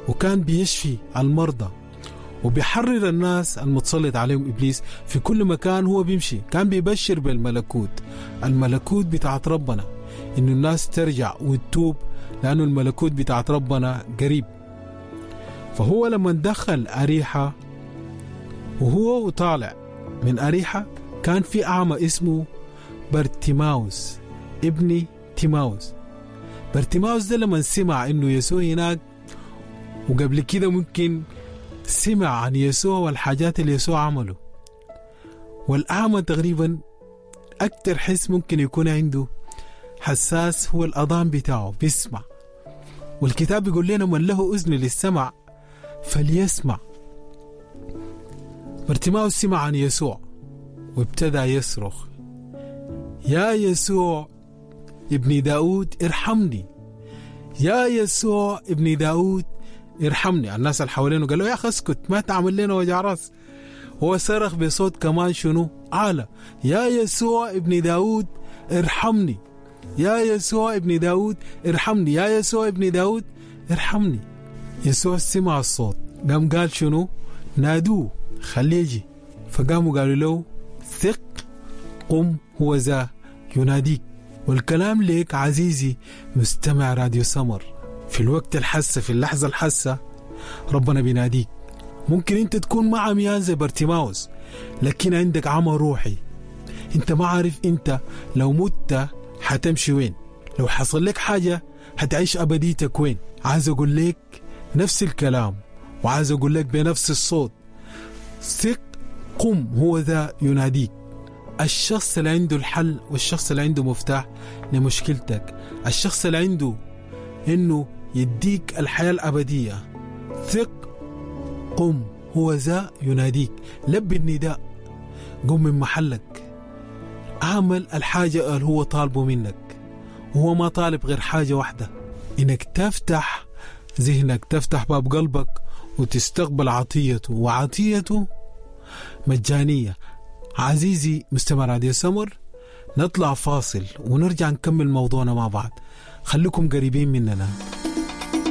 وكان بيشفي المرضى وبيحرر الناس المتسلط عليهم ابليس في كل مكان هو بيمشي كان بيبشر بالملكوت الملكوت بتاعت ربنا انه الناس ترجع وتتوب لانه الملكوت بتاعت ربنا قريب فهو لما دخل أريحة وهو وطالع من أريحة كان في أعمى اسمه برتيماوس ابني تيماوس برتيماوس ده لما سمع انه يسوع هناك وقبل كده ممكن سمع عن يسوع والحاجات اللي يسوع عمله والأعمى تقريبا أكتر حس ممكن يكون عنده حساس هو الأذان بتاعه بيسمع والكتاب بيقول لنا من له أذن للسمع فليسمع برتيماوس سمع عن يسوع وابتدى يصرخ يا يسوع ابن داود ارحمني يا يسوع ابن داود ارحمني الناس اللي حوالينه قالوا يا اخي اسكت ما تعمل لنا وجع راس هو صرخ بصوت كمان شنو اعلى يا يسوع ابن داود ارحمني يا يسوع ابن داود ارحمني يا يسوع ابن داود ارحمني يسوع سمع الصوت قام قال شنو نادوه خليه يجي فقاموا قالوا له ثق قم هو ذا يناديك والكلام لك عزيزي مستمع راديو سمر في الوقت الحسة في اللحظة الحسة ربنا بيناديك ممكن انت تكون مع عميان زي برتيماوس لكن عندك عمى روحي انت ما عارف انت لو مت حتمشي وين لو حصل لك حاجة حتعيش أبديتك وين عايز أقول لك نفس الكلام وعايز أقول لك بنفس الصوت ثق قم هو ذا يناديك الشخص اللي عنده الحل والشخص اللي عنده مفتاح لمشكلتك الشخص اللي عنده انه يديك الحياة الأبدية ثق قم هو ذا يناديك لبي النداء قم من محلك اعمل الحاجة اللي هو طالبه منك وهو ما طالب غير حاجة واحدة انك تفتح ذهنك تفتح باب قلبك وتستقبل عطيته وعطيته مجانية عزيزي مستمع راديو سمر نطلع فاصل ونرجع نكمل موضوعنا مع بعض خليكم قريبين مننا